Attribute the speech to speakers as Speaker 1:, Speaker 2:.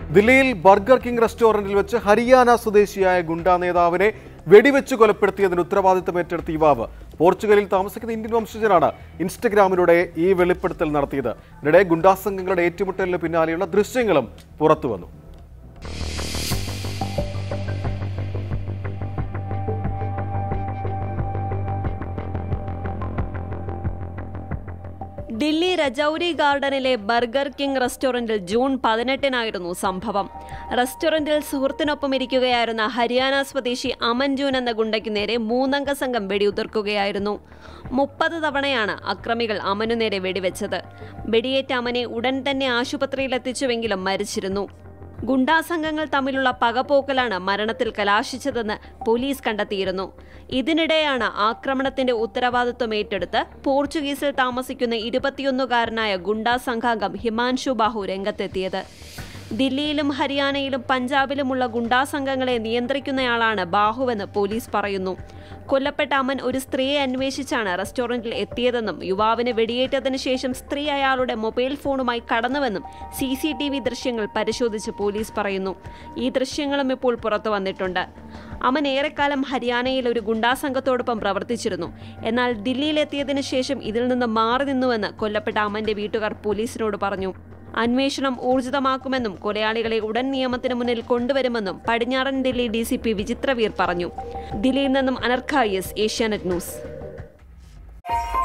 Speaker 1: ദില്ലിയിൽ burger King റെസ്റ്റോറന്റിൽ വെച്ച് ഹരിയാന സ്വദേശിയായ ഗുണ്ടാ നേതാവിനെ വെടിവെച്ച് കൊലപ്പെടുത്തിയതിന് ഉത്തരവാദിത്തം ഏറ്റെടുത്ത യുവാവ് പോർച്ചുഗലിൽ താമസിക്കുന്ന ഇന്ത്യൻ വംശജനാണ് ഇൻസ്റ്റഗ്രാമിലൂടെ ഈ വെളിപ്പെടുത്തൽ നടത്തിയത് ഇതിനിടെ ഗുണ്ടാ സംഘങ്ങളുടെ ഏറ്റുമുട്ടലിന് പിന്നാലെയുള്ള ദൃശ്യങ്ങളും പുറത്തുവന്നു
Speaker 2: ദില്ലി രജൌരി ഗാർഡനിലെ ബർഗർ കിങ് റെസ്റ്റോറന്റിൽ ജൂൺ പതിനെട്ടിനായിരുന്നു സംഭവം റെസ്റ്റോറന്റിൽ സുഹൃത്തിനൊപ്പം ഇരിക്കുകയായിരുന്ന ഹരിയാന സ്വദേശി അമൻ ജൂൻ എന്ന ഗുണ്ടയ്ക്കു നേരെ മൂന്നംഗ സംഘം വെടിയുതിർക്കുകയായിരുന്നു മുപ്പത് തവണയാണ് അക്രമികൾ അമനു നേരെ വെടിവെച്ചത് വെടിയേറ്റ അമനെ ഉടൻ തന്നെ ആശുപത്രിയിലെത്തിച്ചുവെങ്കിലും മരിച്ചിരുന്നു ഗുണ്ടാ സംഘങ്ങൾ തമ്മിലുള്ള പകപോക്കലാണ് മരണത്തിൽ കലാശിച്ചതെന്ന് പോലീസ് കണ്ടെത്തിയിരുന്നു ഇതിനിടെയാണ് ആക്രമണത്തിന്റെ ഉത്തരവാദിത്വം ഏറ്റെടുത്ത് പോർച്ചുഗീസിൽ താമസിക്കുന്ന ഇരുപത്തിയൊന്നുകാരനായ ഗുണ്ടാ സംഘാംഗം ഹിമാൻഷു ബാഹു രംഗത്തെത്തിയത് ദില്ലിയിലും ഹരിയാനയിലും പഞ്ചാബിലുമുള്ള ഗുണ്ടാ സംഘങ്ങളെ നിയന്ത്രിക്കുന്നയാളാണ് ബാഹുവെന്ന് പോലീസ് പറയുന്നു കൊല്ലപ്പെട്ട അമൻ ഒരു സ്ത്രീയെ അന്വേഷിച്ചാണ് റെസ്റ്റോറന്റിൽ എത്തിയതെന്നും യുവാവിന് വെടിയേറ്റതിനു ശേഷം സ്ത്രീ അയാളുടെ മൊബൈൽ ഫോണുമായി കടന്നുവെന്നും സി സി ടി വി ദൃശ്യങ്ങൾ പരിശോധിച്ച് പോലീസ് പറയുന്നു ഈ ദൃശ്യങ്ങളും ഇപ്പോൾ പുറത്തു വന്നിട്ടുണ്ട് അമൻ ഏറെക്കാലം ഹരിയാനയിൽ ഒരു ഗുണ്ടാ സംഘത്തോടൊപ്പം പ്രവർത്തിച്ചിരുന്നു എന്നാൽ ദില്ലിയിലെത്തിയതിനു ശേഷം ഇതിൽ നിന്ന് മാറി നിന്നുവെന്ന് കൊല്ലപ്പെട്ട അമന്റെ വീട്ടുകാർ പോലീസിനോട് പറഞ്ഞു അന്വേഷണം ഊർജിതമാക്കുമെന്നും കൊലയാളികളെ ഉടൻ നിയമത്തിന് മുന്നിൽ കൊണ്ടുവരുമെന്നും പടിഞ്ഞാറൻ Delhi D C P Vichitraveer പറഞ്ഞു ദില്ലിയിൽ നിന്നും അനർഖ എസ് ഏഷ്യാനെറ്റ് ന്യൂസ്